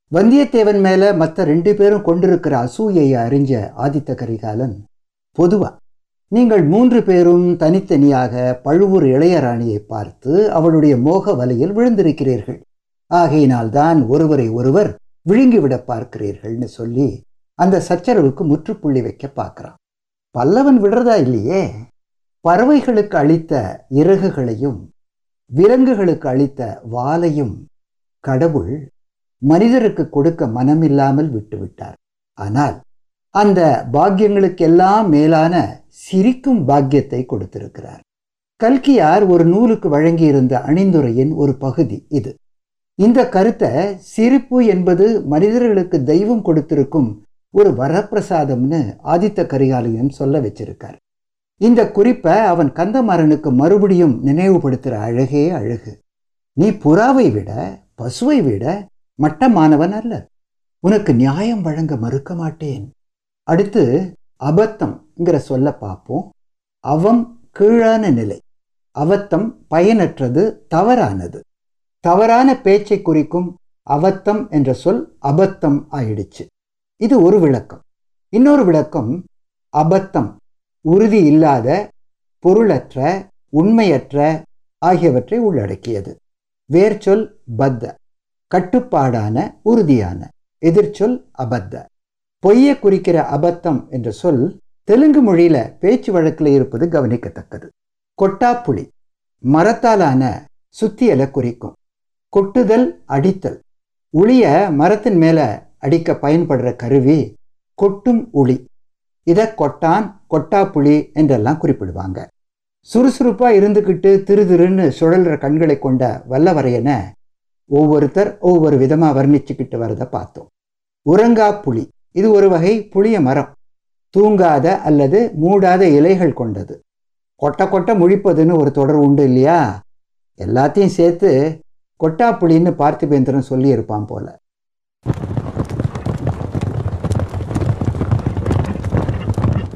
வந்தியத்தேவன் மேல மற்ற ரெண்டு பேரும் கொண்டிருக்கிற அசூயையை அறிஞ்ச ஆதித்த கரிகாலன் பொதுவா நீங்கள் மூன்று பேரும் தனித்தனியாக பழுவூர் இளையராணியை பார்த்து அவளுடைய மோக வலையில் விழுந்திருக்கிறீர்கள் ஆகையினால்தான் ஒருவரை ஒருவர் விழுங்கிவிட பார்க்கிறீர்கள்னு சொல்லி அந்த சச்சரவுக்கு முற்றுப்புள்ளி வைக்க பார்க்கிறான் பல்லவன் விடுறதா இல்லையே பறவைகளுக்கு அளித்த இறகுகளையும் விலங்குகளுக்கு அளித்த வாலையும் கடவுள் மனிதருக்கு கொடுக்க மனமில்லாமல் விட்டுவிட்டார் ஆனால் அந்த பாக்கியங்களுக்கெல்லாம் மேலான சிரிக்கும் பாக்கியத்தை கொடுத்திருக்கிறார் கல்கியார் ஒரு நூலுக்கு வழங்கியிருந்த அணிந்துரையின் ஒரு பகுதி இது இந்த கருத்தை சிரிப்பு என்பது மனிதர்களுக்கு தெய்வம் கொடுத்திருக்கும் ஒரு வரப்பிரசாதம்னு ஆதித்த கரிகாலன் சொல்ல வச்சிருக்கார் இந்த குறிப்பை அவன் கந்தமாறனுக்கு மறுபடியும் நினைவுபடுத்துகிற அழகே அழகு நீ புறாவை விட பசுவை விட மட்டமானவன் அல்ல உனக்கு நியாயம் வழங்க மறுக்க மாட்டேன் அடுத்து அபத்தம்ங்கிற சொல்ல பார்ப்போம் அவம் கீழான நிலை அவத்தம் பயனற்றது தவறானது தவறான பேச்சை குறிக்கும் அவத்தம் என்ற சொல் அபத்தம் ஆயிடுச்சு இது ஒரு விளக்கம் இன்னொரு விளக்கம் அபத்தம் உறுதி இல்லாத பொருளற்ற உண்மையற்ற ஆகியவற்றை உள்ளடக்கியது வேர்ச்சொல் பத்த கட்டுப்பாடான உறுதியான எதிர்ச்சொல் அபத்த பொய்யை குறிக்கிற அபத்தம் என்ற சொல் தெலுங்கு மொழியில பேச்சு வழக்கில் இருப்பது கவனிக்கத்தக்கது கொட்டாப்புளி மரத்தாலான சுத்தியலை குறிக்கும் கொட்டுதல் அடித்தல் உளிய மரத்தின் மேல அடிக்க பயன்படுற கருவி கொட்டும் உளி இதை கொட்டான் கொட்டாப்புளி என்றெல்லாம் குறிப்பிடுவாங்க சுறுசுறுப்பா இருந்துக்கிட்டு திரு திருன்னு சுழல்ற கண்களை கொண்ட வல்லவரையனை ஒவ்வொருத்தர் ஒவ்வொரு விதமா வர்ணிச்சுக்கிட்டு வரதை பார்த்தோம் உறங்கா புலி இது ஒரு வகை புளிய மரம் தூங்காத அல்லது மூடாத இலைகள் கொண்டது கொட்ட கொட்ட முழிப்பதுன்னு ஒரு தொடர் உண்டு இல்லையா எல்லாத்தையும் சேர்த்து கொட்டாப்புளின்னு பார்த்திபேந்திரன் சொல்லியிருப்பான் போல